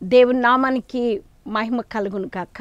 దేవుని నామానికి మహిమ కలుగును కాక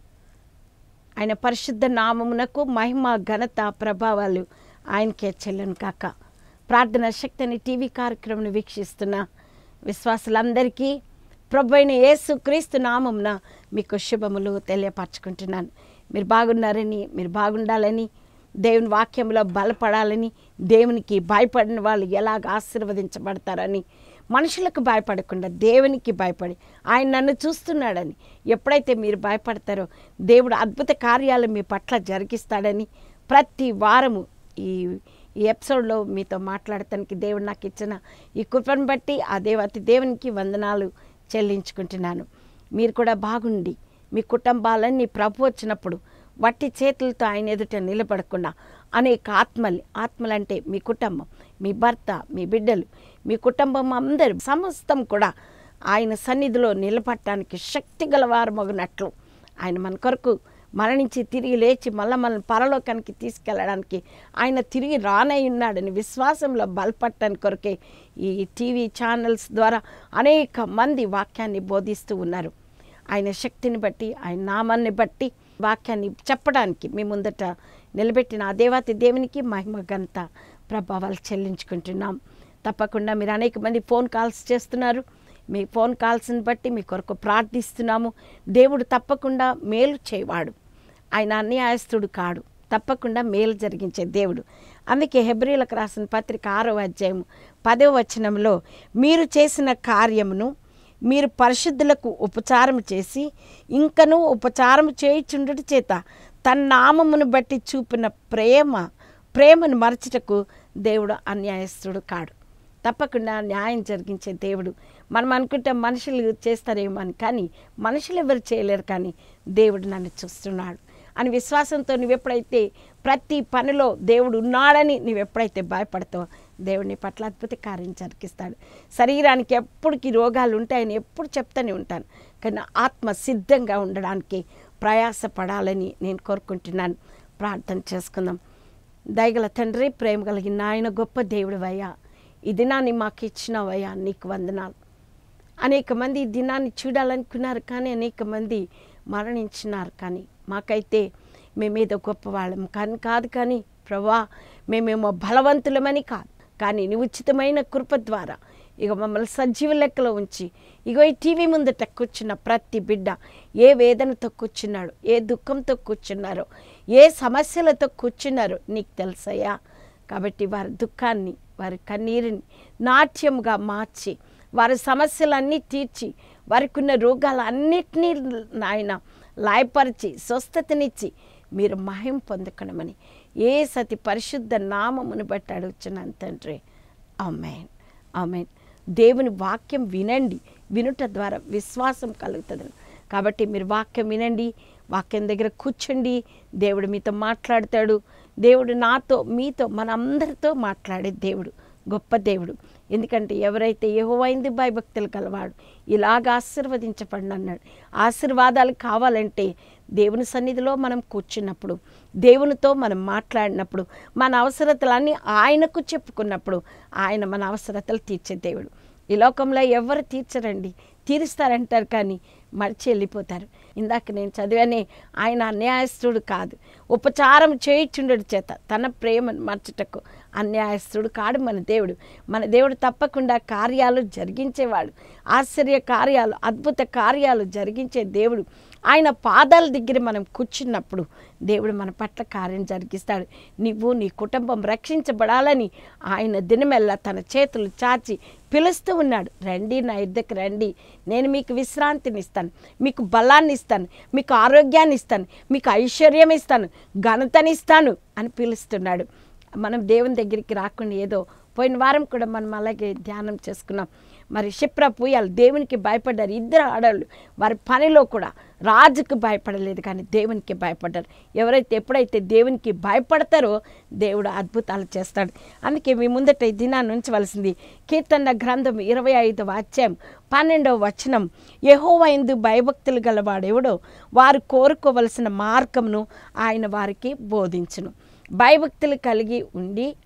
ఆయన పరిశుద్ధ నామమునకు మహిమ ఘనత ప్రభావాలు ఆయనకే చెల్లును కాక ప్రార్థన శక్తిని టీవీ కార్యక్రమం వీక్షిస్తున్న విశ్వాసులందరికీ ప్రభు అయిన యేసు క్రీస్తు నామమున మీకు శుభములు తెలియపరచుకుంటున్నాను మీరు బాగున్నారని మీరు బాగుండాలని దేవుని వాక్యంలో బలపడాలని దేవునికి భయపడిన వాళ్ళు ఎలాగ ఆశీర్వదించబడతారని మనుషులకు భయపడకుండా దేవునికి భయపడి ఆయన నన్ను చూస్తున్నాడని ఎప్పుడైతే మీరు భయపడతారో దేవుడు అద్భుత కార్యాలు మీ పట్ల జరిగిస్తాడని ప్రతి వారము ఈ ఈ ఎపిసోడ్లో మీతో మాట్లాడటానికి దేవుడు నాకు ఇచ్చిన ఈ కృపను బట్టి ఆ దేవతి దేవునికి వందనాలు చెల్లించుకుంటున్నాను మీరు కూడా బాగుండి మీ కుటుంబాలన్నీ ప్రభు వచ్చినప్పుడు వట్టి చేతులతో ఆయన ఎదుట నిలబడకుండా అనేక ఆత్మలు ఆత్మలంటే మీ కుటుంబం మీ భర్త మీ బిడ్డలు మీ కుటుంబం అందరూ సమస్తం కూడా ఆయన సన్నిధిలో నిలబడటానికి శక్తి గలవారమగినట్లు ఆయన మన కొరకు మరణించి తిరిగి లేచి మళ్ళీ మనల్ని పరలోకానికి తీసుకెళ్ళడానికి ఆయన తిరిగి రానై ఉన్నాడని విశ్వాసంలో బలపడటానికి కొరకే ఈ టీవీ ఛానల్స్ ద్వారా అనేక మంది వాక్యాన్ని బోధిస్తూ ఉన్నారు ఆయన శక్తిని బట్టి ఆయన నామాన్ని బట్టి వాక్యాన్ని చెప్పడానికి మీ ముందట నిలబెట్టిన ఆ దేవాతి దేవునికి మహిమ ఘనత ప్రభావాలు చెల్లించుకుంటున్నాం తప్పకుండా మీరు అనేక మంది ఫోన్ కాల్స్ చేస్తున్నారు మీ ఫోన్ కాల్స్ని బట్టి మీ కొరకు ప్రార్థిస్తున్నాము దేవుడు తప్పకుండా మేలు చేయవాడు ఆయన అన్యాయస్తుడు కాడు తప్పకుండా మేలు జరిగించే దేవుడు అందుకే హెబ్రిలకు రాసిన పత్రిక ఆరో అధ్యాయం పదవ వచనంలో మీరు చేసిన కార్యమును మీరు పరిశుద్ధులకు ఉపచారం చేసి ఇంకనూ ఉపచారం చేయుచుండుట చేత తన నామమును బట్టి చూపిన ప్రేమ ప్రేమను మరచుటకు దేవుడు అన్యాయస్తుడు కాడు తప్పకుండా న్యాయం జరిగించే దేవుడు మనం అనుకుంటే మనుషులు చేస్తారేమో అని కానీ మనుషులు ఎవరు చేయలేరు కానీ దేవుడు నన్ను చూస్తున్నాడు అని విశ్వాసంతో నువ్వు ఎప్పుడైతే ప్రతి పనిలో దేవుడు ఉన్నాడని నువ్వు ఎప్పుడైతే భయపడతావో దేవుడిని పట్ల అద్భుత కార్యం జరిగిస్తాడు శరీరానికి ఎప్పటికీ రోగాలు ఉంటాయని ఎప్పుడు చెప్తూనే ఉంటాను కానీ ఆత్మ సిద్ధంగా ఉండడానికి ప్రయాసపడాలని నేను కోరుకుంటున్నాను ప్రార్థన చేసుకుందాం దయగల తండ్రి ప్రేమ కలిగిన ఆయన గొప్ప దేవుడు అయ్యా ఈ దినాన్ని మాకు ఇచ్చినవయ్యా నీకు వందనాలు అనేక మంది ఈ దినాన్ని చూడాలనుకున్నారు కానీ అనేక మంది మరణించినారు కానీ మాకైతే మేమేదో గొప్పవాళ్ళం కానీ కాదు కానీ ప్రభా మేమేమో బలవంతులమని కాదు కానీ నీ ఉచితమైన కృప ద్వారా ఇక మమ్మల్ని సజీవ లెక్కలో ఉంచి ఇగో ఈ టీవీ ముందట కూర్చున్న ప్రతి బిడ్డ ఏ వేదనతో కూర్చున్నాడు ఏ దుఃఖంతో కూర్చున్నారో ఏ సమస్యలతో కూర్చున్నారో నీకు తెలుసయ్యా కాబట్టి వారి దుఃఖాన్ని వారి కన్నీరుని నాట్యంగా మార్చి వారి సమస్యలన్నీ తీర్చి వారికి ఉన్న రోగాలన్నిటినీ నాయన లాయపరిచి స్వస్థతనిచ్చి మీరు మహిం పొందుకనమని ఏ సతి పరిశుద్ధ నామమును బట్టి అడుగుచున్నాను తండ్రి ఆమెన్ ఆమెన్ దేవుని వాక్యం వినండి వినుట ద్వారా విశ్వాసం కలుగుతుంది కాబట్టి మీరు వాక్యం వినండి వాక్యం దగ్గర కూర్చోండి దేవుడు మీతో మాట్లాడతాడు దేవుడు నాతో మీతో మనందరితో మాట్లాడే దేవుడు గొప్ప దేవుడు ఎందుకంటే ఎవరైతే యహోవైంది భయభక్తులు కలవాడు ఇలాగ ఆశీర్వదించబడి అన్నాడు ఆశీర్వాదాలు కావాలంటే దేవుని సన్నిధిలో మనం కూర్చున్నప్పుడు దేవునితో మనం మాట్లాడినప్పుడు మన అవసరతలన్నీ ఆయనకు చెప్పుకున్నప్పుడు ఆయన మన అవసరతలు తీర్చే దేవుడు ఈ లోకంలో ఎవరు తీర్చరండి తీరుస్తారంటారు కానీ మడిచి వెళ్ళిపోతారు ఇందాక నేను చదివానే ఆయన అన్యాయస్తుడు కాదు ఉపచారం చేయిచుండడు చేత తన ప్రేమను మర్చుటకు అన్యాయస్తుడు కాడు మన దేవుడు మన దేవుడు తప్పకుండా కార్యాలు జరిగించేవాడు ఆశ్చర్య కార్యాలు అద్భుత కార్యాలు జరిగించే దేవుడు ఆయన పాదాల దగ్గర మనం కూర్చున్నప్పుడు దేవుడు మన పట్ల కార్యం జరిగిస్తాడు నువ్వు నీ కుటుంబం రక్షించబడాలని ఆయన దినమెల్లా తన చేతులు చాచి పిలుస్తూ ఉన్నాడు రండి నా ఇద్దరికి రండి నేను మీకు విశ్రాంతిని ఇస్తాను మీకు బలాన్ని ఇస్తాను మీకు ఆరోగ్యాన్ని ఇస్తాను మీకు ఐశ్వర్యం ఇస్తాను ఘనతని ఇస్తాను అని పిలుస్తున్నాడు మనం దేవుని దగ్గరికి రాకుండా ఏదో పోయిన వారం కూడా మనం అలాగే ధ్యానం చేసుకున్నాం మరి క్షిప్ర పూయాలు దేవునికి భయపడ్డారు ఇద్దరు ఆడవాళ్ళు వారి పనిలో కూడా రాజుకు భయపడలేదు కానీ దేవునికి భయపడ్డారు ఎవరైతే ఎప్పుడైతే దేవునికి భయపడతారో దేవుడు అద్భుతాలు చేస్తాడు అందుకే మీ ముందట ఈ దినాన్ని ఉంచవలసింది కీర్తన గ్రంథం ఇరవై ఐదవ అధ్యాయం పన్నెండవ వచనం యహోవైందు భయభక్తులు గలవాడెవడో వారు కోరుకోవలసిన మార్గమును ఆయన వారికి బోధించును భయభక్తులు కలిగి ఉండి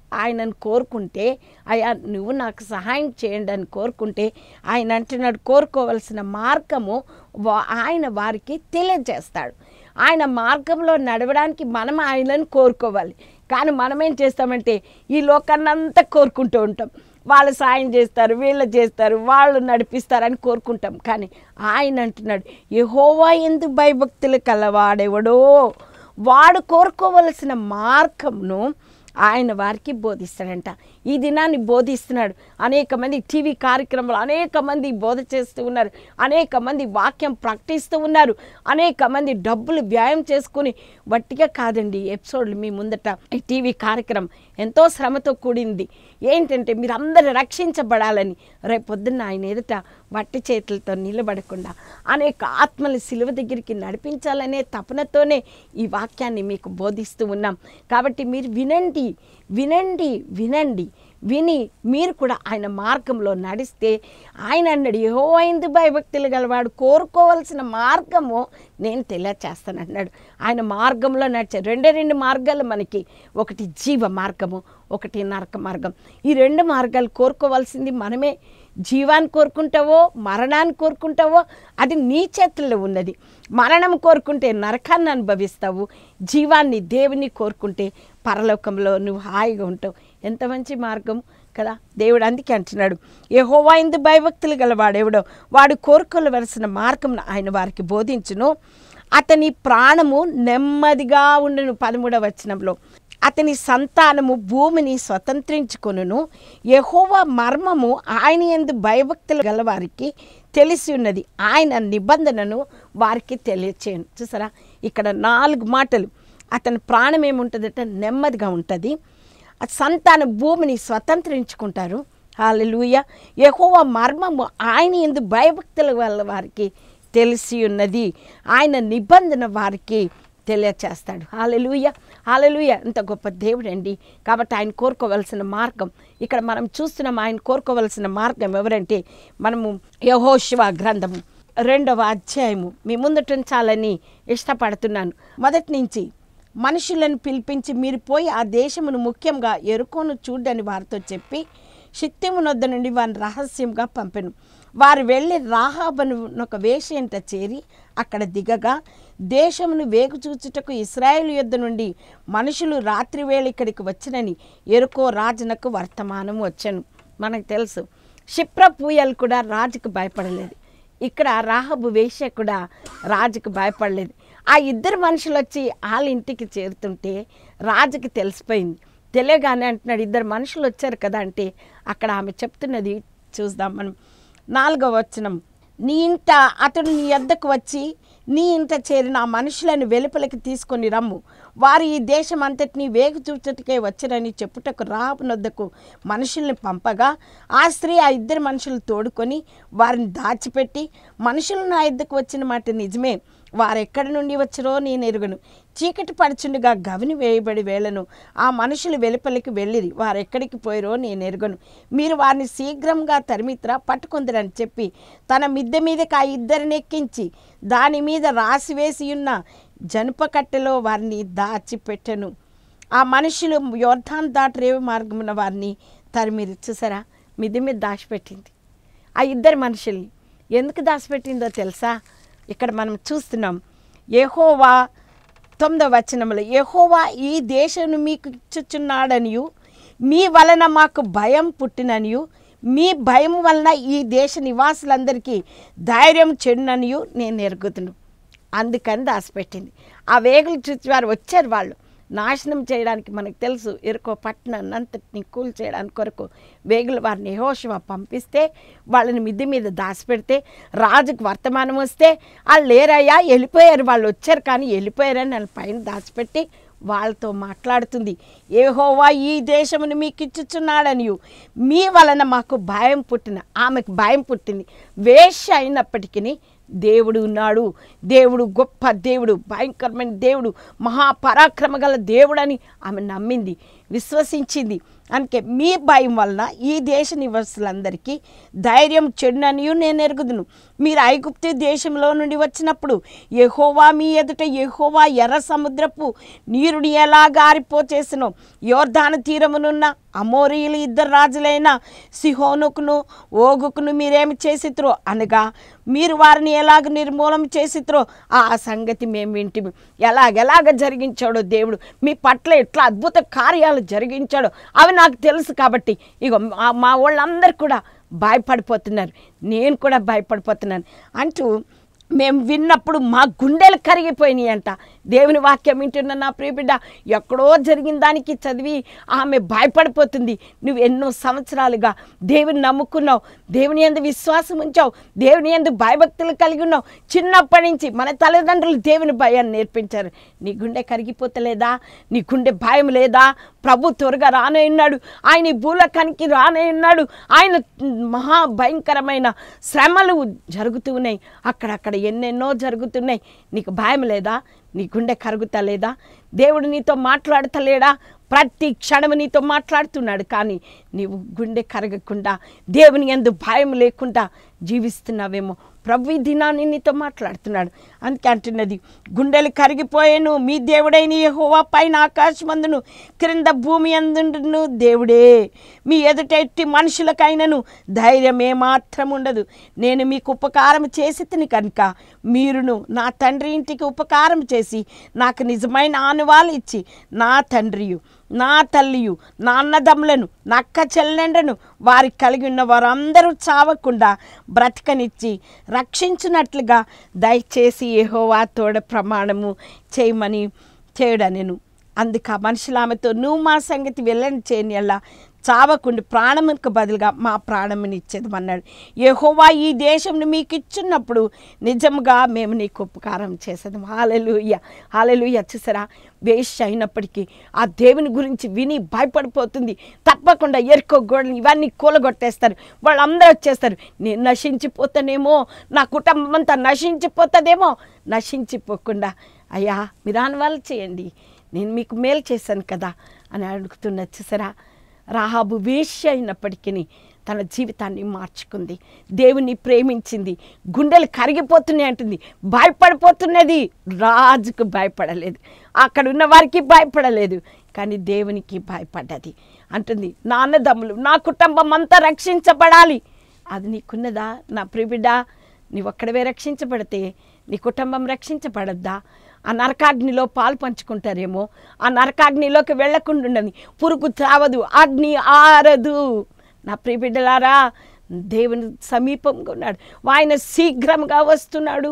ఆయనను కోరుకుంటే అయ్యా నువ్వు నాకు సహాయం చేయండి అని కోరుకుంటే ఆయన అంటున్నాడు కోరుకోవలసిన మార్గము వా- ఆయన వారికి తెలియజేస్తాడు ఆయన మార్గంలో నడవడానికి మనం ఆయనను కోరుకోవాలి కానీ మనం ఏం చేస్తామంటే ఈ లోకాన్ని అంతా కోరుకుంటూ ఉంటాం వాళ్ళు సాయం చేస్తారు వీళ్ళు చేస్తారు వాళ్ళు నడిపిస్తారని కోరుకుంటాం కానీ ఆయన అంటున్నాడు యెహోవా ఎందు భయభక్తులు కలవాడెవడో వాడు కోరుకోవలసిన మార్గమును ఆయన వారికి బోధిస్తాడంట ఈ దినాన్ని బోధిస్తున్నాడు అనేక మంది టీవీ కార్యక్రమాలు అనేక మంది బోధ చేస్తూ ఉన్నారు అనేక మంది వాక్యం ప్రకటిస్తూ ఉన్నారు అనేక మంది డబ్బులు వ్యాయామం చేసుకుని వట్టిగా కాదండి ఎపిసోడ్లు మీ ముందట ఈ టీవీ కార్యక్రమం ఎంతో శ్రమతో కూడింది ఏంటంటే మీరు అందరూ రక్షించబడాలని రేపు పొద్దున్న ఆయన ఎదుట వట్టి చేతులతో నిలబడకుండా అనేక ఆత్మలు సిలువ దగ్గరికి నడిపించాలనే తపనతోనే ఈ వాక్యాన్ని మీకు బోధిస్తూ ఉన్నాం కాబట్టి మీరు వినండి వినండి వినండి విని మీరు కూడా ఆయన మార్గంలో నడిస్తే ఆయన అన్నాడు ఏహో అయింది భయభక్తులు గలవాడు కోరుకోవాల్సిన మార్గము నేను తెలియచేస్తాను అన్నాడు ఆయన మార్గంలో నడిచారు రెండే రెండు మార్గాలు మనకి ఒకటి జీవ మార్గము ఒకటి నరక మార్గం ఈ రెండు మార్గాలు కోరుకోవాల్సింది మనమే జీవాన్ని కోరుకుంటావో మరణాన్ని కోరుకుంటావో అది నీ చేతుల్లో ఉన్నది మరణం కోరుకుంటే నరకాన్ని అనుభవిస్తావు జీవాన్ని దేవుని కోరుకుంటే పరలోకంలో నువ్వు హాయిగా ఉంటావు ఎంత మంచి మార్గం కదా దేవుడు అందుకే అంటున్నాడు యెహోవా ఇందు భయభక్తులు గలవాడెవడో వాడు కోరుకోవలసిన మార్గం ఆయన వారికి బోధించును అతని ప్రాణము నెమ్మదిగా ఉండును పదమూడవ వచనంలో అతని సంతానము భూమిని స్వతంత్రించుకొనును యెహోవ మర్మము ఆయన ఎందు భయభక్తులు గలవారికి తెలిసి ఉన్నది ఆయన నిబంధనను వారికి తెలియచేయను చూసారా ఇక్కడ నాలుగు మాటలు అతని ప్రాణం ఏముంటుందట నెమ్మదిగా ఉంటుంది ఆ సంతాన భూమిని స్వతంత్రించుకుంటారు హాలెలూయ యెహోవ మర్మము ఆయన ఎందు భయభక్తుల వల్ల వారికి తెలిసి ఉన్నది ఆయన నిబంధన వారికి తెలియచేస్తాడు హాలెలూయ హాలెలూయ ఎంత గొప్ప దేవుడండి కాబట్టి ఆయన కోరుకోవలసిన మార్గం ఇక్కడ మనం చూస్తున్నాం ఆయన కోరుకోవలసిన మార్గం ఎవరంటే మనము యహోశివ గ్రంథము రెండవ అధ్యాయము మీ ముందట ఉంచాలని ఇష్టపడుతున్నాను మొదటి నుంచి మనుషులను పిలిపించి మీరు పోయి ఆ దేశమును ముఖ్యంగా ఎరుకోను చూడని వారితో చెప్పి శక్తిమునొద్ద నుండి వారిని రహస్యంగా పంపెను వారు వెళ్ళి రాహాబను ఒక వేషయంట చేరి అక్కడ దిగగా దేశమును వేగు చూచుటకు ఇస్రాయేల్ యుద్ధ నుండి మనుషులు రాత్రి వేళ ఇక్కడికి వచ్చినని ఎరుకో రాజునకు వర్తమానం వచ్చాను మనకు తెలుసు క్షిప్ర పూయలు కూడా రాజుకు భయపడలేదు ఇక్కడ రాహబు వేష కూడా రాజుకు భయపడలేదు ఆ ఇద్దరు మనుషులు వచ్చి వాళ్ళ ఇంటికి చేరుతుంటే రాజుకి తెలిసిపోయింది తెలియగానే అంటున్నాడు ఇద్దరు మనుషులు వచ్చారు కదా అంటే అక్కడ ఆమె చెప్తున్నది చూద్దాం మనం నాలుగవ వచనం నీ ఇంట అతడు నీ వద్దకు వచ్చి నీ ఇంట చేరిన ఆ మనుషులను వెలుపలికి తీసుకొని రమ్ము వారు ఈ దేశం అంతటిని వేగు చూచుటకే వచ్చరని చెప్పుటకు రాహబు నొద్దకు మనుషుల్ని పంపగా ఆ స్త్రీ ఆ ఇద్దరు మనుషులు తోడుకొని వారిని దాచిపెట్టి మనుషులు నా ఇద్దకు వచ్చిన మాట నిజమే వారు ఎక్కడి నుండి వచ్చరో నేను ఎరుగను చీకటి పడుచుండగా గవిని వేయబడి వేళను ఆ మనుషులు వెలుపలికి వెళ్ళిరి వారు ఎక్కడికి పోయారో నేను ఎరుగను మీరు వారిని శీఘ్రంగా తరిమిత్రా పట్టుకుందరని చెప్పి తన మిద్దె మీదకి ఆ ఇద్దరిని ఎక్కించి దాని మీద రాసి వేసి ఉన్న జనుప కట్టెలో వారిని దాచిపెట్టెను ఆ మనుషులు యోర్ధాన్ దాటరేవి మార్గమున వారిని తరిమిరి చూసారా మిద్దె మీద దాచిపెట్టింది ఆ ఇద్దరు మనుషుల్ని ఎందుకు దాచిపెట్టిందో తెలుసా ఇక్కడ మనం చూస్తున్నాం యెహోవా తొమ్మిదవ వచనంలో యెహోవా ఈ దేశను మీకు ఇచ్చుచున్నాడనియు మీ వలన మాకు భయం పుట్టిననియు మీ భయం వలన ఈ దేశ నివాసులందరికీ ధైర్యం చెడుననియు నేను ఎరుగుతును అందుకని దాచిపెట్టింది ఆ వేగులు చూసి వారు వచ్చారు వాళ్ళు నాశనం చేయడానికి మనకు తెలుసు ఎరుకో పట్టణాన్ని అంతటిని కూల్ చేయడానికి కొరకు వేగులు వారిని యెహోషువ పంపిస్తే వాళ్ళని మిద్ది మీద దాచిపెడితే రాజుకు వర్తమానం వస్తే వాళ్ళు లేరయ్యా వెళ్ళిపోయారు వాళ్ళు వచ్చారు కానీ వెళ్ళిపోయారని వాళ్ళ పైన దాచిపెట్టి వాళ్ళతో మాట్లాడుతుంది ఏహోవా ఈ దేశమును మీకు ఇచ్చుచున్నాడనియు మీ వలన మాకు భయం పుట్టిన ఆమెకు భయం పుట్టింది వేష అయినప్పటికీ దేవుడు ఉన్నాడు దేవుడు గొప్ప దేవుడు భయంకరమైన దేవుడు మహాపరాక్రమ గల దేవుడని ఆమె నమ్మింది విశ్వసించింది అందుకే మీ భయం వలన ఈ దేశ నివాసులందరికీ ధైర్యం చెడుననియు నేను ఎరుగుదును మీరు ఐగుప్తు దేశంలో నుండి వచ్చినప్పుడు యెహోవా మీ ఎదుట యెహోవా ఎర్ర సముద్రపు నీరుని ఎలా గారిపోచేసినో యోర్ధాన తీరమునున్న అమోరీయులు ఇద్దరు రాజులైన సిహోనుకును ఓగుకును మీరేమి చేసిత్రో అనగా మీరు వారిని ఎలాగ నిర్మూలన చేసిత్రో ఆ సంగతి మేము వింటిమి ఎలాగెలాగ జరిగించాడో దేవుడు మీ పట్ల ఎట్లా అద్భుత కార్యాలు జరిగించాడో అవి నాకు తెలుసు కాబట్టి ఇగో మా- మా వాళ్ళందరూ కూడా భయపడిపోతున్నారు నేను కూడా భయపడిపోతున్నాను అంటూ మేము విన్నప్పుడు మా గుండెలు కరిగిపోయినాయి అంట దేవుని వాక్యం వింటున్న నా ప్రియబిడ్డ ఎక్కడో జరిగిన దానికి చదివి ఆమె భయపడిపోతుంది నువ్వు ఎన్నో సంవత్సరాలుగా దేవుని నమ్ముకున్నావు దేవుని ఎందు విశ్వాసం ఉంచావు దేవుని ఎందు భయభక్తులు కలిగి ఉన్నావు చిన్నప్పటి నుంచి మన తల్లిదండ్రులు దేవుని భయాన్ని నేర్పించారు నీ గుండె కరిగిపోతలేదా నీ గుండె భయం లేదా ప్రభు త్వరగా రానే ఉన్నాడు ఆయన ఈ భూలకానికి రానే ఉన్నాడు ఆయన మహా భయంకరమైన శ్రమలు జరుగుతూ ఉన్నాయి అక్కడక్కడ ఎన్నెన్నో జరుగుతున్నాయి నీకు భయం లేదా నీ గుండె కరుగుతలేదా దేవుడు నీతో మాట్లాడతలేడా ప్రతి క్షణము నీతో మాట్లాడుతున్నాడు కానీ నీవు గుండె కరగకుండా దేవుని ఎందు భయం లేకుండా జీవిస్తున్నావేమో ప్రభు ఈ దినాన్ని నీతో మాట్లాడుతున్నాడు అందుకే అంటున్నది గుండెలు కరిగిపోయాను మీ దేవుడైన యెహోవా పైన ఆకాశమందును క్రింద భూమి అందును దేవుడే మీ ఎదుట ఎట్టి మనుషులకైనను ధైర్యం ఏమాత్రం ఉండదు నేను మీకు ఉపకారం చేసి తిని కనుక మీరును నా తండ్రి ఇంటికి ఉపకారం చేసి నాకు నిజమైన ఆనువాలు ఇచ్చి నా తండ్రియు నా తల్లియు నా అన్నదమ్ములను నక్క చెల్లెండను వారికి కలిగి ఉన్న వారందరూ చావకుండా బ్రతకనిచ్చి రక్షించినట్లుగా దయచేసి యెహోవా తోడ ప్రమాణము చేయమని చేయడనెను అందుకు ఆ మనుషులు ఆమెతో నువ్వు మా సంగతి వెళ్ళని చేయని అలా చావకుండా ప్రాణమునకు బదులుగా మా ప్రాణముని ఇచ్చేదమన్నాడు యెహోవా ఈ దేశంను మీకు ఇచ్చున్నప్పుడు నిజంగా మేము నీకు ఉపకారం చేసేది హాలెలుయ్య హాలెలుయ్య చూసారా వేస్ట్ అయినప్పటికీ ఆ దేవుని గురించి విని భయపడిపోతుంది తప్పకుండా ఎరుకో గోడలు ఇవన్నీ కూలగొట్టేస్తారు వాళ్ళందరూ వచ్చేస్తారు నేను నశించిపోతానేమో నా కుటుంబం అంతా నశించిపోతుందేమో నశించిపోకుండా అయ్యా మీరు వాళ్ళు చేయండి నేను మీకు మేలు చేశాను కదా అని అడుగుతున్న చూసారా రాహాబు వేశ్య అయినప్పటికీ తన జీవితాన్ని మార్చుకుంది దేవుని ప్రేమించింది గుండెలు కరిగిపోతున్నాయి అంటుంది భయపడిపోతున్నది రాజుకు భయపడలేదు అక్కడ ఉన్న వారికి భయపడలేదు కానీ దేవునికి భయపడ్డది అంటుంది నా అన్నదమ్ములు నా కుటుంబం అంతా రక్షించబడాలి అది నీకున్నదా నా ప్రిబిడ్డ నీవు ఒక్కడవే రక్షించబడితే నీ కుటుంబం రక్షించబడద్దా ఆ నరకాగ్నిలో పాలు పంచుకుంటారేమో ఆ నరకాగ్నిలోకి వెళ్లకుండా ఉండని పురుగు త్రావదు అగ్ని ఆరదు నా ప్రియబిడ్డలారా దేవుని సమీపంగా ఉన్నాడు ఆయన శీఘ్రంగా వస్తున్నాడు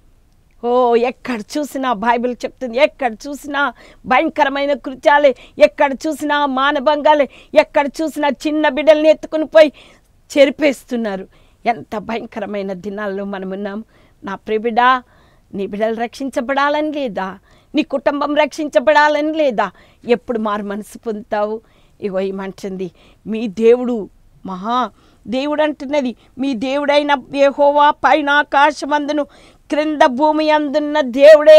ఓ ఎక్కడ చూసినా బైబిల్ చెప్తుంది ఎక్కడ చూసినా భయంకరమైన కృత్యాలే ఎక్కడ చూసినా మానభంగాలే ఎక్కడ చూసినా చిన్న బిడ్డల్ని ఎత్తుకుని పోయి చెరిపేస్తున్నారు ఎంత భయంకరమైన దినాల్లో మనం ఉన్నాం నా ప్రియబిడ్డ నీ బిడ్డలు రక్షించబడాలని లేదా నీ కుటుంబం రక్షించబడాలని లేదా ఎప్పుడు మారు మనసు పొందుతావు ఇగో ఏమంటుంది మీ దేవుడు మహా దేవుడు అంటున్నది మీ దేవుడైన యెహోవా పైన ఆకాశమందును క్రింద భూమి అందున్న దేవుడే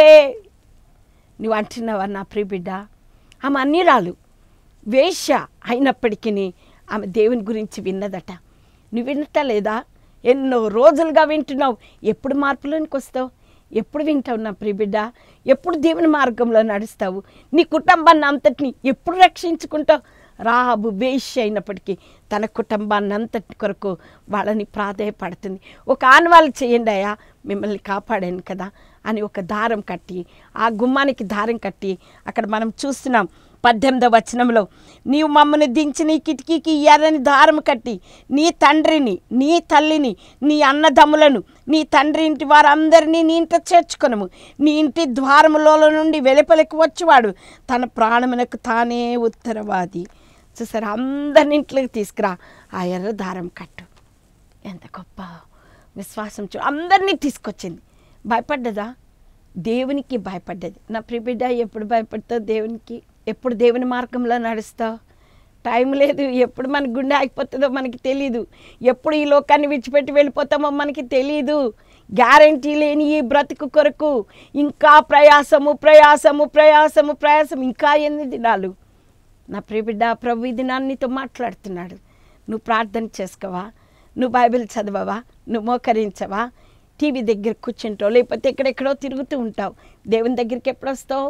నువ్వు అంటున్నావా నా ప్రియ బిడ్డ ఆమె అన్నిరాలు వేశ్య అయినప్పటికీ ఆమె దేవుని గురించి విన్నదట నువ్వు వినట లేదా ఎన్నో రోజులుగా వింటున్నావు ఎప్పుడు మార్పులోనికి వస్తావు ఎప్పుడు వింటావు నా ప్రియ బిడ్డ ఎప్పుడు దేవుని మార్గంలో నడుస్తావు నీ కుటుంబాన్ని అంతటిని ఎప్పుడు రక్షించుకుంటావు రాహాబు వేశ్య అయినప్పటికీ తన కుటుంబాన్ని అంతటి కొరకు వాళ్ళని ప్రాధేయపడుతుంది ఒక ఆనవాళ్ళు చేయండి అయ్యా మిమ్మల్ని కాపాడాను కదా అని ఒక దారం కట్టి ఆ గుమ్మానికి దారం కట్టి అక్కడ మనం చూస్తున్నాం పద్దెనిమిదవ వచనంలో నీవు మమ్మల్ని దించి నీ కిటికీకి ఎర్రని దారం కట్టి నీ తండ్రిని నీ తల్లిని నీ అన్నదమ్ములను నీ తండ్రి ఇంటి వారందరినీ నీ ఇంట చేర్చుకొనము నీ ఇంటి ద్వారములో నుండి వెలుపలికి వచ్చేవాడు తన ప్రాణమునకు తానే ఉత్తరవాది చూసారు అందరిని ఇంట్లోకి తీసుకురా ఆ ఎర్ర దారం కట్టు ఎంత గొప్ప విశ్వాసం చూ అందరినీ తీసుకొచ్చింది భయపడ్డదా దేవునికి భయపడ్డది నా ప్రిబిడ్డ ఎప్పుడు భయపడతావు దేవునికి ఎప్పుడు దేవుని మార్గంలో నడుస్తావు టైం లేదు ఎప్పుడు మన గుండె ఆగిపోతుందో మనకి తెలియదు ఎప్పుడు ఈ లోకాన్ని విడిచిపెట్టి వెళ్ళిపోతామో మనకి తెలియదు గ్యారంటీ లేని ఈ బ్రతుకు కొరకు ఇంకా ప్రయాసము ప్రయాసము ప్రయాసము ప్రయాసం ఇంకా ఎన్ని దినాలు నా ప్రియబిడ్డ ప్రభు ఈ దినాన్ని నీతో మాట్లాడుతున్నాడు నువ్వు ప్రార్థన చేసుకోవా నువ్వు బైబిల్ చదవవా నువ్వు మోకరించవా టీవీ దగ్గర కూర్చుంటావు లేకపోతే ఎక్కడెక్కడో తిరుగుతూ ఉంటావు దేవుని దగ్గరికి ఎప్పుడు వస్తావు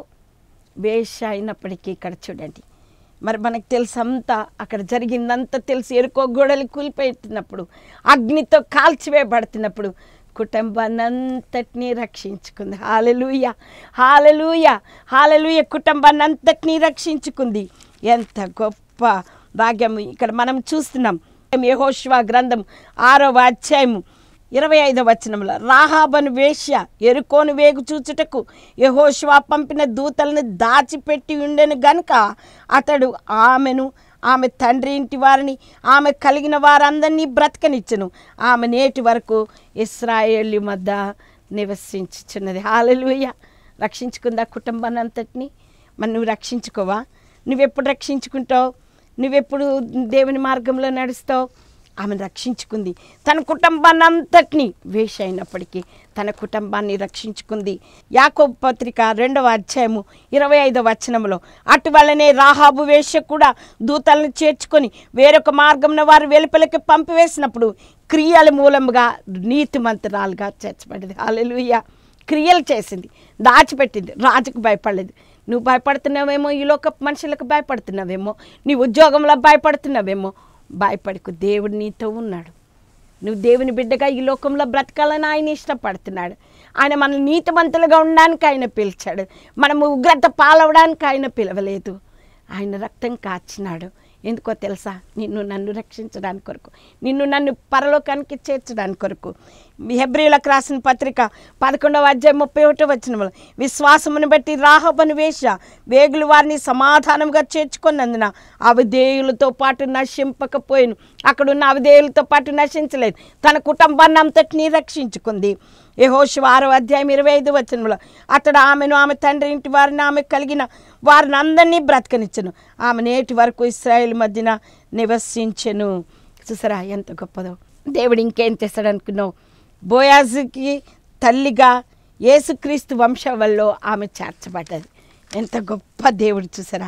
వేష అయినప్పటికీ ఇక్కడ చూడండి మరి మనకు తెలుసు అంతా అక్కడ జరిగిందంతా తెలిసి ఎరుకో గోడలు కూలిపోతున్నప్పుడు అగ్నితో కాల్చివేయబడుతున్నప్పుడు కుటుంబాన్ని అంతటినీ రక్షించుకుంది హాలలుయ హాలలుయ హాలలుయ కుటుంబాన్ని అంతటినీ రక్షించుకుంది ఎంత గొప్ప భాగ్యం ఇక్కడ మనం చూస్తున్నాం యెహోషువ గ్రంథం ఆరవ అధ్యాయము ఇరవై ఐదవ వచనంలో రాహాబను వేశ్య ఎరుకోను వేగు చూచుటకు యెహోషువ పంపిన దూతలను దాచిపెట్టి ఉండెను గనుక అతడు ఆమెను ఆమె తండ్రి ఇంటి వారిని ఆమె కలిగిన వారందరినీ బ్రతకనిచ్చును ఆమె నేటి వరకు ఇస్రాయేల్ మధ్య నివసించుచున్నది హాలలుయ రక్షించుకుందా కుటుంబాన్ని అంతటిని మరి నువ్వు రక్షించుకోవా నువ్వెప్పుడు రక్షించుకుంటావు నువ్వెప్పుడు దేవుని మార్గంలో నడుస్తావు ఆమెను రక్షించుకుంది తన కుటుంబాన్ని అంతటినీ వేష అయినప్పటికీ తన కుటుంబాన్ని రక్షించుకుంది యాకోబు పత్రిక రెండవ అధ్యాయము ఇరవై ఐదవ వచనంలో అటువలనే రాహాబు వేష కూడా దూతలను చేర్చుకొని వేరొక మార్గంలో వారు వెలుపలికి పంపివేసినప్పుడు క్రియల మూలముగా నీతిమంతురాలుగా చేర్చబడింది హాలెలూయ క్రియలు చేసింది దాచిపెట్టింది రాజుకు భయపడలేదు నువ్వు భయపడుతున్నావేమో ఈ లోక మనుషులకు భయపడుతున్నావేమో నీ ఉద్యోగంలో భయపడుతున్నావేమో భయపడకు దేవుడు నీతో ఉన్నాడు నువ్వు దేవుని బిడ్డగా ఈ లోకంలో బ్రతకాలని ఆయన ఇష్టపడుతున్నాడు ఆయన మన నీతిమంతులుగా ఉండడానికి ఆయన పిలిచాడు మనము ఉగ్రత పాలవడానికి ఆయన పిలవలేదు ఆయన రక్తం కాచినాడు ఎందుకో తెలుసా నిన్ను నన్ను రక్షించడానికి కొరకు నిన్ను నన్ను పరలోకానికి చేర్చడానికి కొరకు హెబ్రిలకు రాసిన పత్రిక పదకొండవ అధ్యాయం ముప్పై ఒకటో వచ్చిన విశ్వాసమును బట్టి రాహబను వేష వేగులు వారిని సమాధానంగా చేర్చుకున్నందున అవిధేయులతో పాటు నశింపకపోయాను అక్కడున్న అవిధేయులతో పాటు నశించలేదు తన కుటుంబాన్ని అంతటినీ రక్షించుకుంది యహోషు ఆరో అధ్యాయం ఇరవై ఐదు వచనంలో అతడు ఆమెను ఆమె తండ్రి ఇంటి వారిని ఆమె కలిగిన వారిని అందరినీ బ్రతకనిచ్చను ఆమె నేటి వరకు ఇస్రాయేల్ మధ్యన నివసించెను చూసారా ఎంత గొప్పదో దేవుడు ఇంకేం చేస్తాడు అనుకున్నావు బోయాజుకి తల్లిగా యేసుక్రీస్తు వంశవల్లో ఆమె చేర్చబడ్డది ఎంత గొప్ప దేవుడు చూసారా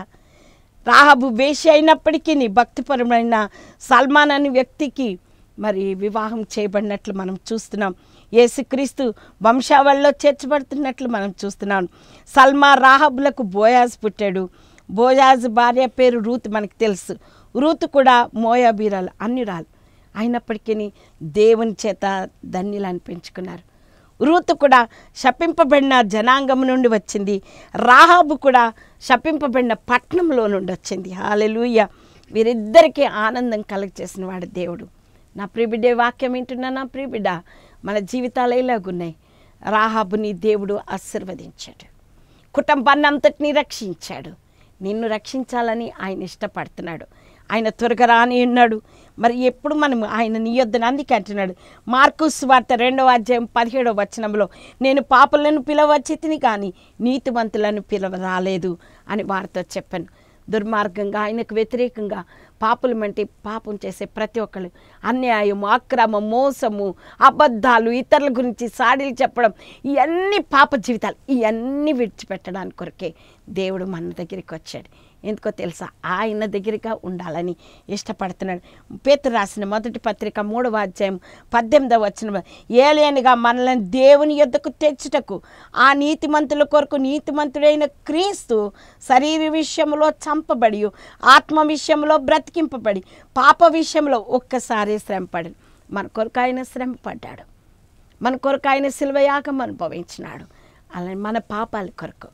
రాహబు వేషి అయినప్పటికీ భక్తిపరమైన సల్మాన్ అనే వ్యక్తికి మరి వివాహం చేయబడినట్లు మనం చూస్తున్నాం యేసుక్రీస్తు వంశావళిలో చేర్చబడుతున్నట్లు మనం చూస్తున్నాం సల్మా రాహబులకు బోయాజ్ పుట్టాడు బోయాజ్ భార్య పేరు రూత్ మనకు తెలుసు రూత్ కూడా మోయాబీరాలు అన్యురాలు అయినప్పటికీ దేవుని చేత ధన్యులు అనిపించుకున్నారు రూతు కూడా శపింపబడిన జనాంగం నుండి వచ్చింది రాహాబు కూడా శపింపబడిన పట్టణంలో నుండి వచ్చింది హాలెలూయ వీరిద్దరికీ ఆనందం కలగచేసిన వాడు దేవుడు నా ప్రియబిడ్డే వాక్యం వింటున్నా నా ప్రియబిడ్డ మన జీవితాలు ఇలాగున్నాయి రాహాబుని దేవుడు ఆశీర్వదించాడు కుటుంబాన్ని అంతటినీ రక్షించాడు నిన్ను రక్షించాలని ఆయన ఇష్టపడుతున్నాడు ఆయన త్వరగా రాని ఉన్నాడు మరి ఎప్పుడు మనం ఆయన నీ యొద్దని అందుకే అంటున్నాడు మార్కు వార్త రెండవ అధ్యాయం పదిహేడవ వచనంలో నేను పాపలను పిలవచ్చి తిని కానీ నీతివంతులను పిలవ రాలేదు అని వారితో చెప్పాను దుర్మార్గంగా ఆయనకు వ్యతిరేకంగా పాపులు అంటే పాపం చేసే ప్రతి ఒక్కళ్ళు అన్యాయం అక్రమం మోసము అబద్ధాలు ఇతరుల గురించి సాడీలు చెప్పడం ఇవన్నీ పాప జీవితాలు ఇవన్నీ విడిచిపెట్టడానికి కొరకే దేవుడు మన దగ్గరికి వచ్చాడు ఎందుకో తెలుసా ఆయన దగ్గరగా ఉండాలని ఇష్టపడుతున్నాడు పేతురు రాసిన మొదటి పత్రిక మూడవ అధ్యాయం పద్దెనిమిదవ వచ్చిన ఏలేనిగా మనల్ని దేవుని యొద్దకు తెచ్చుటకు ఆ నీతిమంతుల కొరకు నీతిమంతుడైన క్రీస్తు శరీర విషయంలో చంపబడి ఆత్మ విషయంలో బ్రతికింపబడి పాప విషయంలో ఒక్కసారి శ్రమపడి మన కొరకు ఆయన శ్రమ పడ్డాడు మన కొరకు ఆయన శిల్వయాగం అనుభవించినాడు అలానే మన పాపాల కొరకు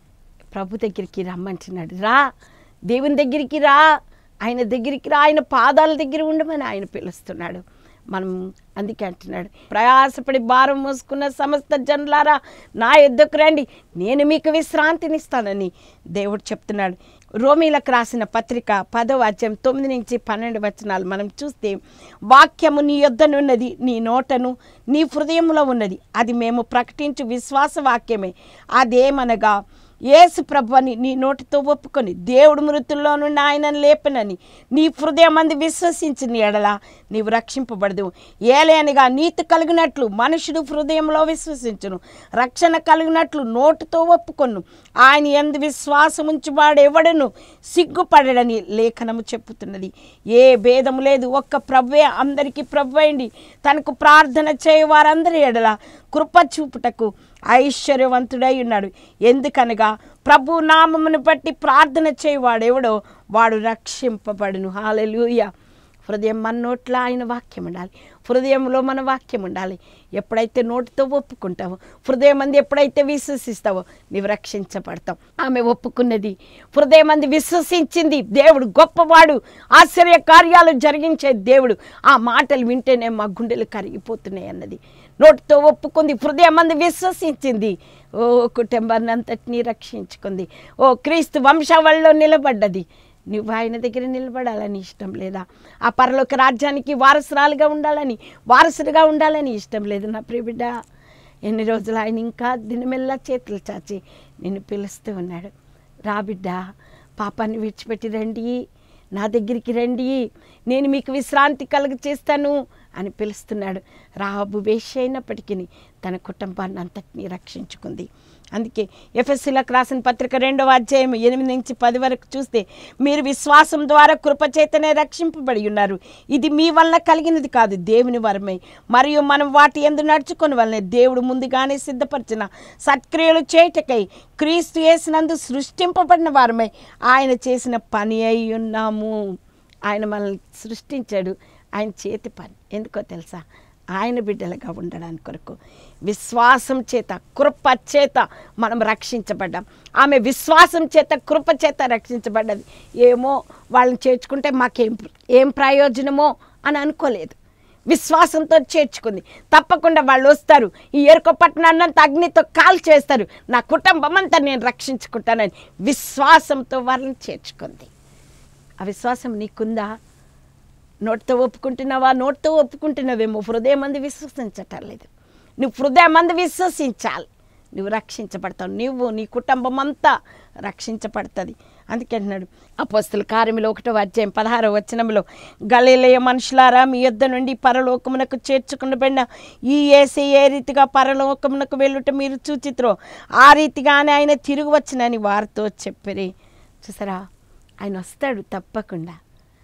ప్రభు దగ్గరికి రమ్మంటున్నాడు రా దేవుని దగ్గరికి రా ఆయన దగ్గరికి రా ఆయన పాదాల దగ్గర ఉండమని ఆయన పిలుస్తున్నాడు మనం అందుకే అంటున్నాడు ప్రయాసపడి భారం మోసుకున్న సమస్త జనులారా నా ఎద్దుకు రండి నేను మీకు విశ్రాంతినిస్తానని దేవుడు చెప్తున్నాడు రోమీలకు రాసిన పత్రిక పదవ అధ్యాయం తొమ్మిది నుంచి పన్నెండు వచనాలు మనం చూస్తే వాక్యము నీ యొద్దనున్నది నీ నోటను నీ హృదయంలో ఉన్నది అది మేము ప్రకటించు విశ్వాస వాక్యమే అదేమనగా యేసు ప్రభు అని నీ నోటితో ఒప్పుకొని దేవుడు మృతుల్లో నుండి ఆయనను లేపనని నీ హృదయం మంది విశ్వసించిన ఎడల నీవు రక్షింపబడదు ఏలేనగా నీతి కలిగినట్లు మనుషుడు హృదయంలో విశ్వసించును రక్షణ కలిగినట్లు నోటితో ఒప్పుకొను ఆయన ఎందు విశ్వాసం ఉంచువాడు ఎవడను సిగ్గుపడడని లేఖనము చెప్పుతున్నది ఏ భేదము లేదు ఒక్క ప్రభువే అందరికీ ప్రభు అయింది తనకు ప్రార్థన చేయ వారందరి ఎడల కృప చూపుటకు ఐశ్వర్యవంతుడై ఉన్నాడు ఎందుకనగా ప్రభు నామమును బట్టి ప్రార్థన చేయవాడు ఎవడో వాడు రక్షింపబడును హాలెలూయ హృదయం మన నోట్లో ఆయన వాక్యం ఉండాలి హృదయంలో మన వాక్యం ఉండాలి ఎప్పుడైతే నోటితో ఒప్పుకుంటావో హృదయం మంది ఎప్పుడైతే విశ్వసిస్తావో నీవు రక్షించబడతావు ఆమె ఒప్పుకున్నది హృదయం మంది విశ్వసించింది దేవుడు గొప్పవాడు ఆశ్చర్య కార్యాలు జరిగించే దేవుడు ఆ మాటలు వింటేనే మా గుండెలు కరిగిపోతున్నాయి అన్నది నోటితో ఒప్పుకుంది హృదయం మంది విశ్వసించింది ఓ కుటుంబాన్ని అంతటినీ రక్షించుకుంది ఓ క్రీస్తు వంశావళిలో నిలబడ్డది నువ్వు ఆయన దగ్గర నిలబడాలని ఇష్టం లేదా ఆ పరలోక రాజ్యానికి వారసురాలుగా ఉండాలని వారసుడిగా ఉండాలని ఇష్టం లేదు నా ప్రియబిడ్డ ఎన్ని రోజులు ఆయన ఇంకా దినమెల్లా చేతులు చాచి నిన్ను పిలుస్తూ ఉన్నాడు రా బిడ్డ పాపాన్ని విడిచిపెట్టి రండి నా దగ్గరికి రండి నేను మీకు విశ్రాంతి కలుగ చేస్తాను అని పిలుస్తున్నాడు రాబు వేష అయినప్పటికీ తన కుటుంబాన్ని అంతటినీ రక్షించుకుంది అందుకే ఎఫ్ఎస్సీలకు రాసిన పత్రిక రెండవ అధ్యాయం ఎనిమిది నుంచి పది వరకు చూస్తే మీరు విశ్వాసం ద్వారా కృపచేతనే రక్షింపబడి ఉన్నారు ఇది మీ వల్ల కలిగినది కాదు దేవుని వరమై మరియు మనం వాటి ఎందు నడుచుకుని వల్లనే దేవుడు ముందుగానే సిద్ధపరిచిన సత్క్రియలు చేయుటకై క్రీస్తు చేసినందు సృష్టింపబడిన వారమై ఆయన చేసిన పని అయి ఉన్నాము ఆయన మనల్ని సృష్టించాడు ఆయన చేతి పని ఎందుకో తెలుసా ఆయన బిడ్డలుగా ఉండడానికి కొరకు విశ్వాసం చేత కృప చేత మనం రక్షించబడ్డాం ఆమె విశ్వాసం చేత కృప చేత రక్షించబడ్డది ఏమో వాళ్ళని చేర్చుకుంటే మాకేం ఏం ప్రయోజనమో అని అనుకోలేదు విశ్వాసంతో చేర్చుకుంది తప్పకుండా వాళ్ళు వస్తారు ఈ ఎరుక పట్టణాన్నంత అగ్నితో కాల్ చేస్తారు నా కుటుంబం అంతా నేను రక్షించుకుంటానని విశ్వాసంతో వాళ్ళని చేర్చుకుంది ఆ విశ్వాసం నీకుందా నోటితో ఒప్పుకుంటున్నావా నోటితో ఒప్పుకుంటున్నావేమో హృదయం మంది విశ్వసించటం లేదు నువ్వు హృదయం మంది విశ్వసించాలి నువ్వు రక్షించబడతావు నువ్వు నీ కుటుంబం అంతా రక్షించబడుతుంది అందుకే అంటున్నాడు అపోస్తుల కార్యములో ఒకటో అధ్యాయం పదహారో వచనంలో గలీలయ మనుషులారా మీ యొద్ద నుండి పరలోకమునకు చేర్చుకునబడిన ఈ ఏసే ఏ రీతిగా పరలోకమునకు వెళ్ళుట మీరు చూచిత్రో ఆ రీతిగానే ఆయన తిరిగి వచ్చినని వారితో చెప్పిరి చూసారా ఆయన వస్తాడు తప్పకుండా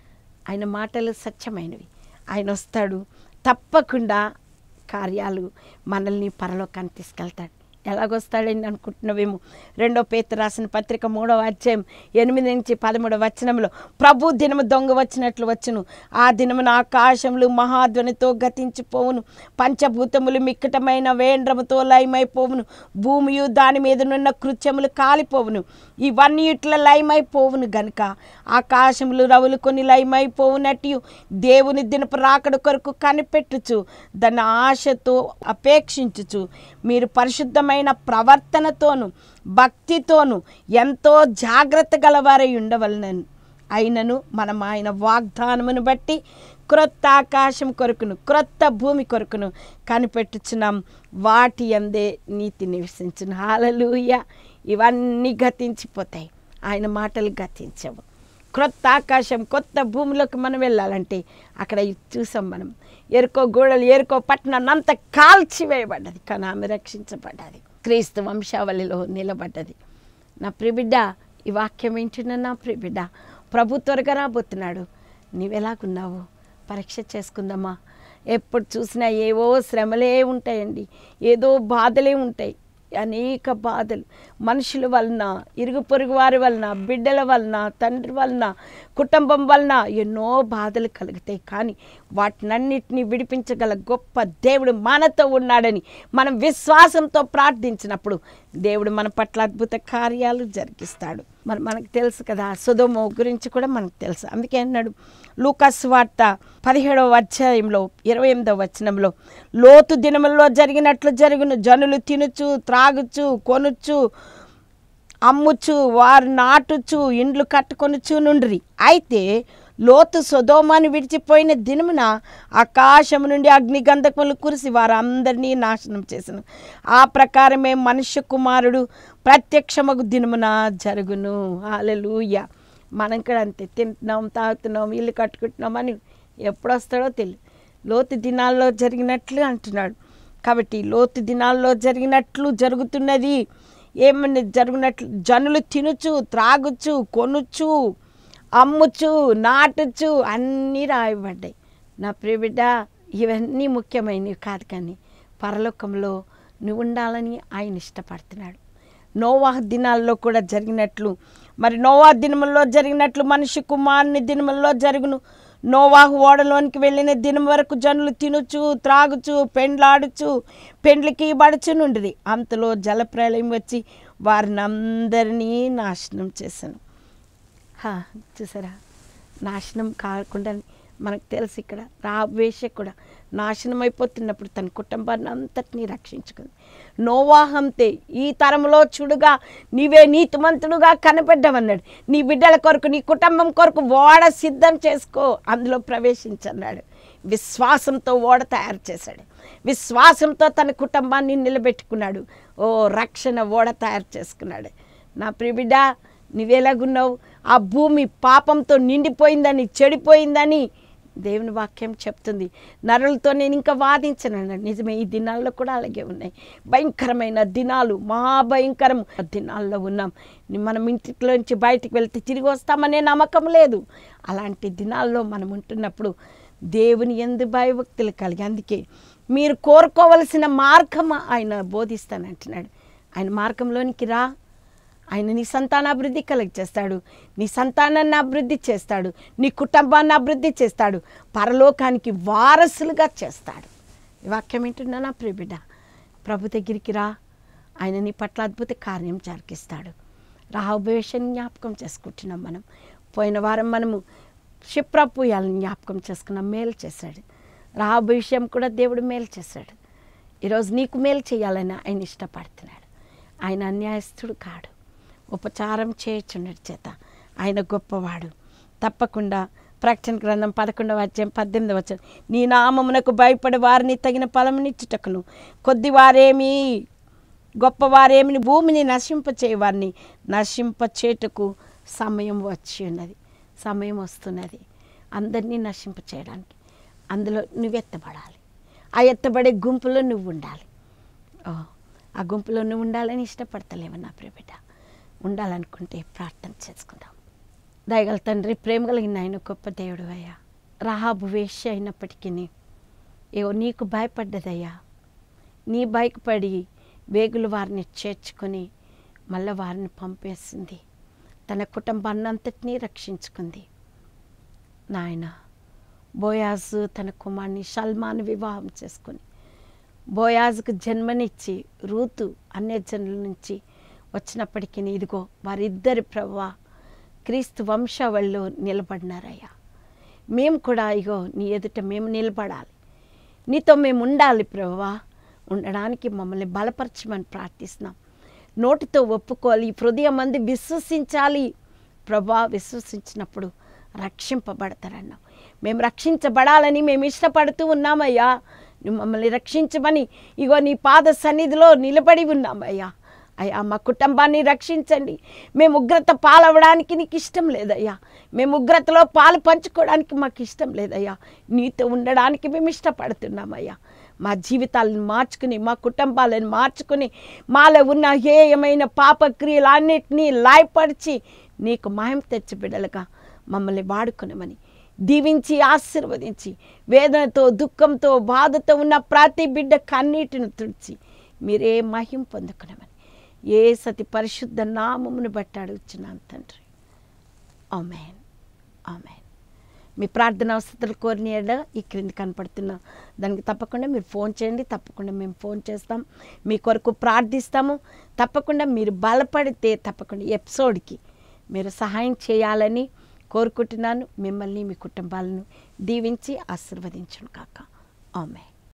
ఆయన మాటలు సత్యమైనవి ఆయన వస్తాడు తప్పకుండా కార్యాలు మనల్ని పరలోకాన్ని తీసుకెళ్తాడు ఎలాగొస్తాడని అనుకుంటున్నావేమో రెండో పేత రాసిన పత్రిక మూడవ అధ్యాయం ఎనిమిది నుంచి పదమూడవ వచనంలో ప్రభు దినము దొంగ వచ్చినట్లు వచ్చును ఆ దినమున ఆకాశములు మహాధ్వనితో గతించిపోవును పంచభూతములు మిక్కటమైన వేండ్రముతో లయమైపోవును భూమియు దాని మీద నున్న కృత్యములు కాలిపోవును ఇవన్నీ ఇట్లా లయమైపోవును గనుక ఆకాశములు రవులు కొన్ని లయమైపోవునట్టు దేవుని దినపు రాకడ కొరకు కనిపెట్టుచు దాన్ని ఆశతో అపేక్షించుచు మీరు పరిశుద్ధమైన ప్రవర్తనతోను భక్తితోను ఎంతో జాగ్రత్త గలవారై ఉండవలనని అయినను మనం ఆయన వాగ్దానమును బట్టి క్రొత్త ఆకాశం కొరకును క్రొత్త భూమి కొరకును కనిపెట్టుచున్నాం వాటి అందే నీతి నివసించును హాలలుయ ఇవన్నీ గతించిపోతాయి ఆయన మాటలు గతించవు క్రొత్త ఆకాశం కొత్త భూమిలోకి మనం వెళ్ళాలంటే అక్కడ ఇది చూసాం మనం ఎరుకో గోడలు ఎరుకో పట్టణాన్ని అంతా కాల్చివేయబడ్డది కానీ ఆమె రక్షించబడ్డది క్రీస్తు వంశావళిలో నిలబడ్డది నా ప్రిబిడ్డ ఈ వాక్యం వింటున్న నా ప్రిబిడ్డ ప్రభు త్వరగా రాబోతున్నాడు నీవెలాగున్నావు పరీక్ష చేసుకుందామా ఎప్పుడు చూసినా ఏవో శ్రమలే ఉంటాయండి ఏదో బాధలే ఉంటాయి అనేక బాధలు మనుషుల వలన ఇరుగు పొరుగు వారి వలన బిడ్డల వలన తండ్రి వలన కుటుంబం వలన ఎన్నో బాధలు కలుగుతాయి కానీ వాటినన్నిటిని విడిపించగల గొప్ప దేవుడు మనతో ఉన్నాడని మనం విశ్వాసంతో ప్రార్థించినప్పుడు దేవుడు మన పట్ల అద్భుత కార్యాలు జరిగిస్తాడు మరి మనకు తెలుసు కదా సుధోమో గురించి కూడా మనకు తెలుసు అందుకే అన్నాడు లూకస్ వార్త పదిహేడవ అధ్యాయంలో ఇరవై ఎనిమిదవ వచనంలో లోతు దినములలో జరిగినట్లు జరుగును జనులు తినుచు త్రాగుచు కొనుచు అమ్ముచు వారు నాటుచు ఇండ్లు కట్టుకొనుచు నుండ్రి అయితే లోతు సొదోమాను విడిచిపోయిన దినమున ఆకాశము నుండి అగ్నిగంధకములు కురిసి వారందరినీ నాశనం చేసను ఆ ప్రకారమే మనుష్య కుమారుడు ప్రత్యక్షమగు దినమున జరుగును హాలెలూయ మనం కూడా అంతే తింటున్నాం తాగుతున్నాం ఇల్లు కట్టుకుంటున్నాం అని ఎప్పుడు వస్తాడో తెలియదు లోతు దినాల్లో జరిగినట్లు అంటున్నాడు కాబట్టి లోతు దినాల్లో జరిగినట్లు జరుగుతున్నది ఏమని జరిగినట్లు జనులు తినుచు త్రాగుచు కొనుచు అమ్ముచు నాటుచు అన్నీ రాయబడ్డాయి నా ప్రియబిడ్డ ఇవన్నీ ముఖ్యమైనవి కాదు కానీ పరలోకంలో నువ్వు ఉండాలని ఆయన ఇష్టపడుతున్నాడు నోవాహ్ దినాల్లో కూడా జరిగినట్లు మరి నోవాహ్ దినముల్లో జరిగినట్లు మనిషి కుమారుని దినముల్లో జరుగును నోవాహు ఓడలోనికి వెళ్ళిన దినం వరకు జనులు తినుచు త్రాగుచు పెండ్లాడుచు పెండ్లికి బడుచునుండిది అంతలో జలప్రలయం వచ్చి వారిని అందరినీ నాశనం చేశాను హా, చూసారా నాశనం కాకుండా మనకు తెలుసు ఇక్కడ రావేష కూడా నాశనం అయిపోతున్నప్పుడు తన కుటుంబాన్ని అంతటినీ రక్షించుకుంది నోవాహంతే ఈ తరంలో చూడుగా నీవే నీతిమంతుడుగా కనపడ్డావన్నాడు నీ బిడ్డల కొరకు నీ కుటుంబం కొరకు ఓడ సిద్ధం చేసుకో అందులో ప్రవేశించన్నాడు విశ్వాసంతో ఓడ తయారు చేశాడు విశ్వాసంతో తన కుటుంబాన్ని నిలబెట్టుకున్నాడు ఓ రక్షణ ఓడ తయారు చేసుకున్నాడు నా ప్రియబిడ్డ నువ్వెలాగున్నావు ఆ భూమి పాపంతో నిండిపోయిందని చెడిపోయిందని దేవుని వాక్యం చెప్తుంది నరులతో నేను ఇంకా వాదించనన్నాడు నిజమే ఈ దినాల్లో కూడా అలాగే ఉన్నాయి భయంకరమైన దినాలు మహాభయంకరం దినాల్లో ఉన్నాం మనం ఇంటిలోంచి బయటికి వెళ్తే తిరిగి వస్తామనే నమ్మకం లేదు అలాంటి దినాల్లో మనం ఉంటున్నప్పుడు దేవుని ఎందు భయభక్తులు కలిగి అందుకే మీరు కోరుకోవలసిన మార్గం ఆయన బోధిస్తానంటున్నాడు ఆయన మార్గంలోనికి రా ఆయన నీ సంతానాభివృద్ధి కలగ చేస్తాడు నీ సంతానాన్ని అభివృద్ధి చేస్తాడు నీ కుటుంబాన్ని అభివృద్ధి చేస్తాడు పరలోకానికి వారసులుగా చేస్తాడు ఈ వాక్యం ఏంటున్నా నా ప్రియబిడ్డ ప్రభు దగ్గరికి రా ఆయన నీ పట్ల అద్భుత కార్యం జరిగిస్తాడు రాహుభవిష్యన్ని జ్ఞాపకం చేసుకుంటున్నాం మనం పోయిన వారం మనము క్షిప్రపూయాలను జ్ఞాపకం చేసుకున్నాం మేలు చేశాడు రాహుభవిష్యం కూడా దేవుడు మేలు చేశాడు ఈరోజు నీకు మేలు చేయాలని ఆయన ఇష్టపడుతున్నాడు ఆయన అన్యాయస్తుడు కాడు ఉపచారం చేయుచున్నటి చేత ఆయన గొప్పవాడు తప్పకుండా ప్రకటన గ్రంథం పదకొండవ అధ్యాయం పద్దెనిమిది వచ్చి నీ నామమునకు భయపడి వారిని తగిన ఫలమునిచ్చుటకును కొద్ది వారేమి గొప్పవారేమిని భూమిని నశింపచేయవారిని నశింపచేటుకు సమయం వచ్చి ఉన్నది సమయం వస్తున్నది అందరినీ నశింపచేయడానికి అందులో నువ్వు ఎత్తబడాలి ఆ ఎత్తబడే గుంపులో నువ్వు ఉండాలి ఓ ఆ గుంపులో నువ్వు ఉండాలని ఇష్టపడతలేవు నా ప్రియబిడ్డ ఉండాలనుకుంటే ప్రార్థన చేసుకుందాం దయగల తండ్రి ప్రేమ కలిగిన ఆయన గొప్ప దేవుడు అయ్యా రహాబు వేష అయినప్పటికీ ఏవో నీకు భయపడ్డదయ్యా నీ భయపడి వేగులు వారిని చేర్చుకొని మళ్ళీ వారిని పంపేసింది తన కుటుంబాన్ని అంతటినీ రక్షించుకుంది నాయన బోయాజు తన కుమార్ని సల్మాన్ వివాహం చేసుకొని బోయాజుకు జన్మనిచ్చి రూతు అన్యజనుల నుంచి వచ్చినప్పటికీ ఇదిగో వారిద్దరి ప్రవ్వ క్రీస్తు వంశావళిలో నిలబడినారయ్యా మేము కూడా ఇగో నీ ఎదుట మేము నిలబడాలి నీతో మేము ఉండాలి ప్రభువా ఉండడానికి మమ్మల్ని బలపరచమని ప్రార్థిస్తున్నాం నోటితో ఒప్పుకోవాలి ఈ హృదయం మంది విశ్వసించాలి ప్రభా విశ్వసించినప్పుడు రక్షింపబడతారన్నాం మేము రక్షించబడాలని మేము ఇష్టపడుతూ ఉన్నామయ్యా నువ్వు మమ్మల్ని రక్షించమని ఇగో నీ పాద సన్నిధిలో నిలబడి ఉన్నామయ్యా అయ్యా మా కుటుంబాన్ని రక్షించండి మేము ఉగ్రత పాలవడానికి నీకు ఇష్టం లేదయ్యా మేము ఉగ్రతలో పాలు పంచుకోవడానికి మాకు ఇష్టం లేదయ్యా నీతో ఉండడానికి మేము ఇష్టపడుతున్నామయ్యా మా జీవితాలను మార్చుకుని మా కుటుంబాలను మార్చుకుని మాలో ఉన్న హేయమైన పాపక్రియలు అన్నిటినీ లాయపరిచి నీకు మహిమ తెచ్చి బిడ్డలుగా మమ్మల్ని వాడుకునమని దీవించి ఆశీర్వదించి వేదనతో దుఃఖంతో బాధతో ఉన్న ప్రతి బిడ్డ కన్నీటిని తుడిచి మీరే మహిం పొందుకునమని ఏ సతి పరిశుద్ధ నామమును బట్టి అడుగుచున్నాను తండ్రి ఆమెన్ ఆమెన్ మీ ప్రార్థన అవసరాలు కోరిన ఎడ ఈ క్రింది కనపడుతున్న దానికి తప్పకుండా మీరు ఫోన్ చేయండి తప్పకుండా మేము ఫోన్ చేస్తాం మీ కొరకు ప్రార్థిస్తాము తప్పకుండా మీరు బలపడితే తప్పకుండా ఎపిసోడ్కి మీరు సహాయం చేయాలని కోరుకుంటున్నాను మిమ్మల్ని మీ కుటుంబాలను దీవించి ఆశీర్వదించును కాక ఆమె